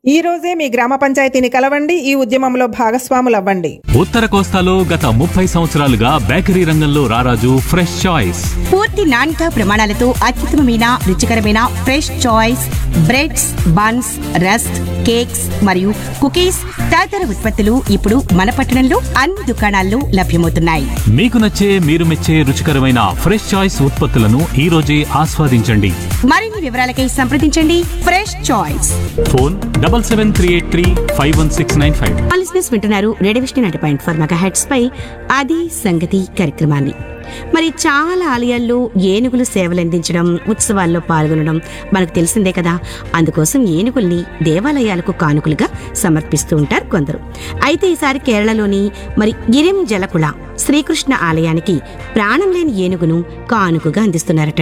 ఈ రోజే మీ గ్రామ పంచాయతీని కలవండి ఈ ఉద్యమంలో భాగస్వాములవ్వండి ఉత్తర కోస్తాలో గత ముప్పై సంవత్సరాలుగా బేకరీ రంగంలో రారాజు ఫ్రెష్ చాయిస్ పూర్తి నాణ్యత ప్రమాణాలతో అత్యుత్తమమైన రుచికరమైన Fresh Choice breads buns rusk cakes మరియు కుకీస్ తదితర ఉత్పత్తులు ఇప్పుడు మన పట్టణంలో అన్ని దుకాణాల్లో లభ్యమవుతున్నాయి మీకు నచ్చే మీరు మెచ్చే రుచికరమైన ఫ్రెష్ చాయిస్ ఉత్పత్తులను ఈ రోజే ఆస్వాదించండి మరిన్ని వివరాలకై సంప్రదించండి Fresh Choice phone double seven three eight three five one six nine five లిసినెస్ వింటున్నారు radio Vision ninety point four megahertz పై అది సంగతి కార్యక్రమాన్ని మరి చాలా ఆలయాల్లో ఏనుగులు సేవలందించడం ఉత్సవాల్లో పాల్గొనడం మనకు తెలిసిందే కదా అందుకోసం ఏనుగుల్ని దేవాలయాలకు కానుకలుగా సమర్పిస్తూ ఉంటారు కొందరు అయితే ఈసారి కేరళలోని మరి ఇరిం జలకుళ శ్రీకృష్ణ ఆలయానికి ప్రాణం లేని ఏనుగును కానుకగా అందిస్తున్నారట